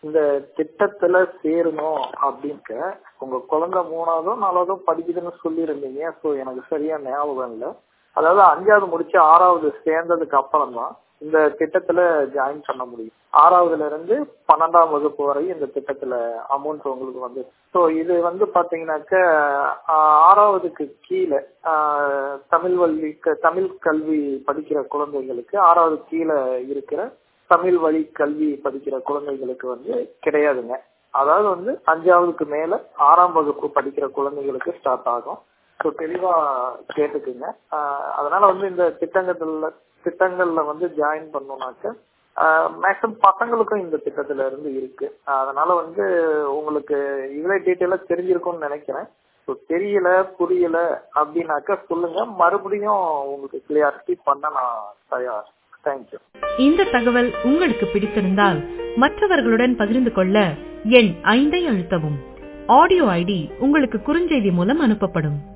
இந்த திட்டத்துல சேரணும் அப்படின்ட்டு உங்க குழந்தை மூணாவதோ நாலாவதோ படிக்குதுன்னு சொல்லியிருந்தீங்க ஸோ எனக்கு சரியா ஞாபகம் இல்லை அதாவது அஞ்சாவது முடிச்சு ஆறாவது சேர்ந்ததுக்கு அப்புறம் தான் இந்த திட்டத்துல ஜாயின் பண்ண முடியும் ஆறாவதுல இருந்து பன்னெண்டாம் வகுப்பு வரை இந்த திட்டத்துல அமௌண்ட் உங்களுக்கு வந்து ஸோ இது வந்து பாத்தீங்கன்னாக்க ஆஹ், ஆறாவதுக்கு கீழே ஆஹ், தமிழ் வழி தமிழ் கல்வி படிக்கிற குழந்தைகளுக்கு ஆறாவது கீழே இருக்கிற தமிழ் வழி கல்வி படிக்கிற குழந்தைகளுக்கு வந்து கிடையாதுங்க அதாவது வந்து அஞ்சாவதுக்கு மேல ஆறாம் வகுப்பு படிக்கிற குழந்தைகளுக்கு ஸ்டார்ட் ஆகும் ஸோ தெளிவா கேட்டுக்குங்க ஆஹ் அதனால வந்து இந்த திட்டங்கள்ல திட்டங்கள்ல வந்து ஜாயின் பண்ணோம்னாக்க மேக்ஸிமம் பசங்களுக்கும் இந்த திட்டத்துல இருந்து இருக்கு அதனால வந்து உங்களுக்கு இவ்வளவு டீட்டெயிலா தெரிஞ்சிருக்கும்னு நினைக்கிறேன் ஸோ தெரியல புரியல அப்படின்னாக்க சொல்லுங்க மறுபடியும் உங்களுக்கு கிளியாரிட்டி பண்ண நான் தயார் தேங்க்யூ இந்த தகவல் உங்களுக்கு பிடித்திருந்தால் மற்றவர்களுடன் பகிர்ந்து கொள்ள எண் ஐந்தை அழுத்தவும் ஆடியோ ஐடி உங்களுக்கு குறுஞ்செய்தி மூலம் அனுப்பப்படும்